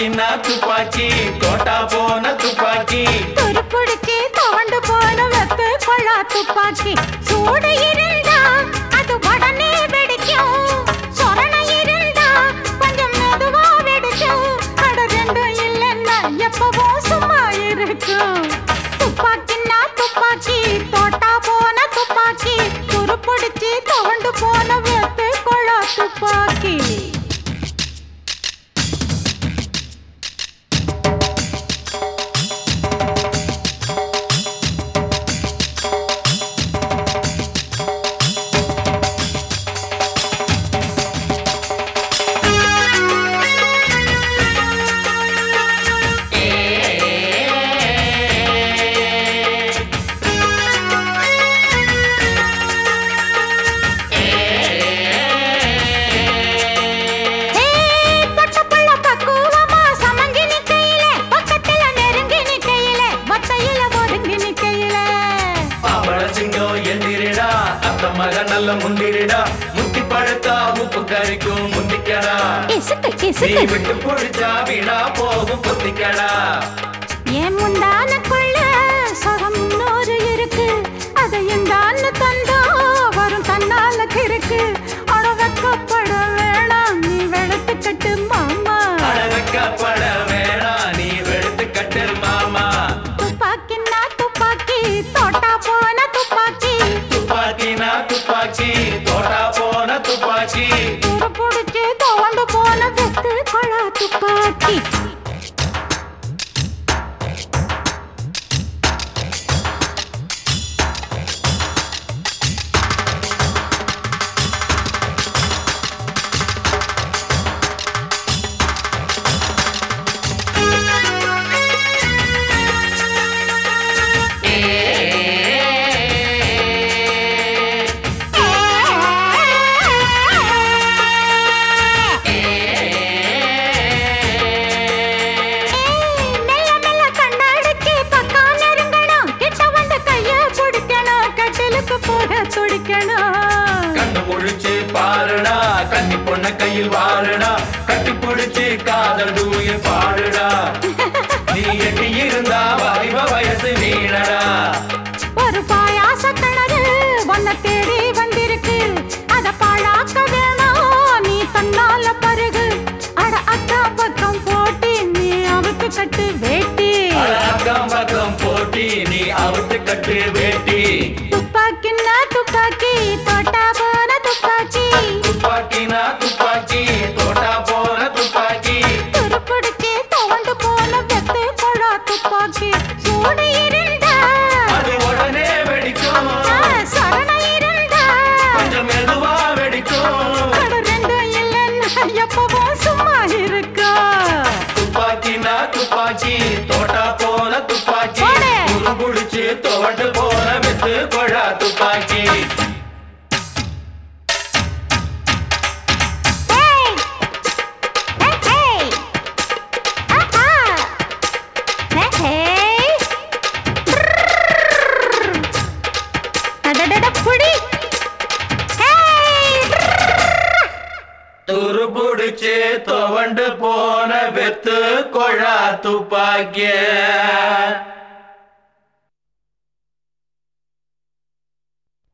துப்பாக்கின்னா துப்பாக்கி தோட்டா போன துப்பாக்கி துருப்புடிச்சு துவண்டு போன வெத்து கொள்ளா துப்பாக்கி சூடு இருந்தா அது உடனே வெடிக்கும் சொரண இருந்தா கொஞ்சம் மெதுவா வெடிக்கும் அட ரெண்டும் இல்லைன்னா எப்பவும் சும்மா இருக்கும் துப்பாக்கின்னா துப்பாக்கி தோட்டா போன துப்பாக்கி துருப்புடிச்சு துவண்டு போன வெத்து கொள்ளா துப்பாக்கி ஏய், பொட்டப்புள்ள பக்குவமா சமஞ்சு நிக்கையிலே, பக்கத்துல நெருங்கி நிக்கையிலே, ஒத்தையில ஒதுங்கி நிக்கையிலே. பாம்பள சிங்கம் எந்திரிடா அத்த மக நல்ல முந்திரிடா முத்தி பழுத்தா உப்பு கறிக்கும் முந்திக்கடா இசுக்கு, நீ இசுக்கு. விட்டு புடிச்சா வீணா போகும் புத்திக்கடா என் முந்தானக்குள்ள சுகம் இன்னொரு இருக்கு. அதை இந்தான்னு தந்தா வரும் தன்னால கிறுக்கு. அட வெட்கப்பட வேணாம், நீ வெளுத்துக்கட்டு மாமா. அழகப்பட வேணாம் நீ வெளுத்து கட்டு மாமா துப்பாக்கின்னா துப்பாக்கி, தோட்டா போன துப்பாக்கி. துப்பாக்கினா துப்பாக்கி தோட்டா போன துப்பாக்கி துருப்புடிச்சு துவண்டு போன வெத்து கொள்ளா துப்பாக்கி ஏய், மெல்ல மெல்ல கண்ணாடிக்கு பக்கம் நெருங்கணும். கிட்ட வந்து கைய பிடிக்கணும். கட்டிலுக்கு போக துடிக்கணும். கண்ணு முழிச்சு பாருடா கன்னி பொண்ண கையில் வாருடா கட்டி பிடிச்சு காதல் தூய பாடுடா நீ எட்டி இருந்தா வாலிப வயசு வீணடா ஒரு பாயாச கிணறு உன்னை தேடி வந்திருக்கு அத பாழாக்க வேணாம் நீ தன்னால பருகு அட அக்கா பக்கம் போட்டி நீ அவுத்து கட்டு வேட்டி அட அக்கம் பக்கம் போட்டி நீ அவுத்து கட்டு வேட்டி துப்பாக்கின்னா துப்பாக்கி தோட்டா போன துப்பாக்கி துப்பாக்கினா துப்பாக்கி தோட்டா போன துப்பாக்கி துருப்பிடிச்சு துவண்டு போன வெத்து கொழா துப்பாக்கி சூடு இருந்தா அது உடனே வெடிக்கும் ஆ, சரண இருந்தா கொஞ்சம் மெதுவா வெடிக்கும் அட ரெண்டும் இல்லைன்னா எப்பவும் சும்மா இருக்கா துப்பாக்கினா துப்பாக்கி தோட்டா போன துப்பாக்கி போடு. குடிச்சு துவண்டு போன வித்து கொழா துப்பாக்கி Hey! Hey, hey! ஆஹா! Hey, hey! Brrrr! அடடட, புடி! Hey! துரு புடிச்சு துவண்டு போன வெத்து கொழா துப்பாக்கிய